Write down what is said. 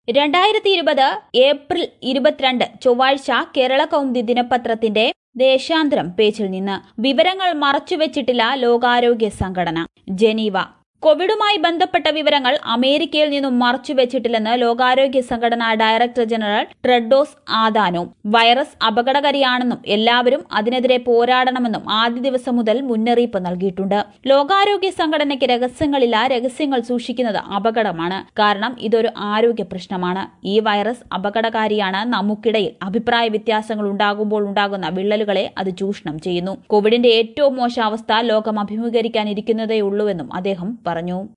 രണ്ടായിരത്തി ഇരുപത് ഏപ്രിൽ ഇരുപത്തിരണ്ട് ചൊവ്വാഴ്ച കേരള കൗമുദി ദിനപത്രത്തിന്റെ ദേശാന്തരം പേജിൽ നിന്ന് വിവരങ്ങൾ മറച്ചുവെച്ചിട്ടില്ല ലോകാരോഗ്യ സംഘടന ജനീവ കോവിഡുമായി ബന്ധപ്പെട്ട വിവരങ്ങൾ അമേരിക്കയിൽ നിന്നും മറച്ചുവെച്ചിട്ടില്ലെന്ന് ലോകാരോഗ്യ സംഘടന director general Tedros Adhanom virus അപകടകാരിയാണെന്നും എല്ലാവരും അതിനെതിരെ പോരാടണമെന്നും ആദ്യ ദിവസം മുതൽ മുന്നറിയിപ്പ് നൽകിയിട്ടുണ്ട് ലോകാരോഗ്യ സംഘടനയ്ക്ക് രഹസ്യങ്ങളില്ല രഹസ്യങ്ങൾ സൂക്ഷിക്കുന്നത് അപകടമാണ് കാരണം ഇതൊരു ആരോഗ്യ പ്രശ്നമാണ് ഈ വൈറസ് അപകടകാരിയാണ് നമുക്കിടയിൽ അഭിപ്രായ വ്യത്യാസങ്ങൾ ഉണ്ടാകുമ്പോൾ ഉണ്ടാകുന്ന വിള്ളലുകളെ അത് ചൂഷണം ചെയ്യുന്നു കോവിഡിന്റെ ഏറ്റവും മോശം അവസ്ഥ ലോകം അഭിമുഖീകരിക്കാനിരിക്കുന്നതേയുള്ളൂവെന്നും അദ്ദേഹം പറഞ്ഞു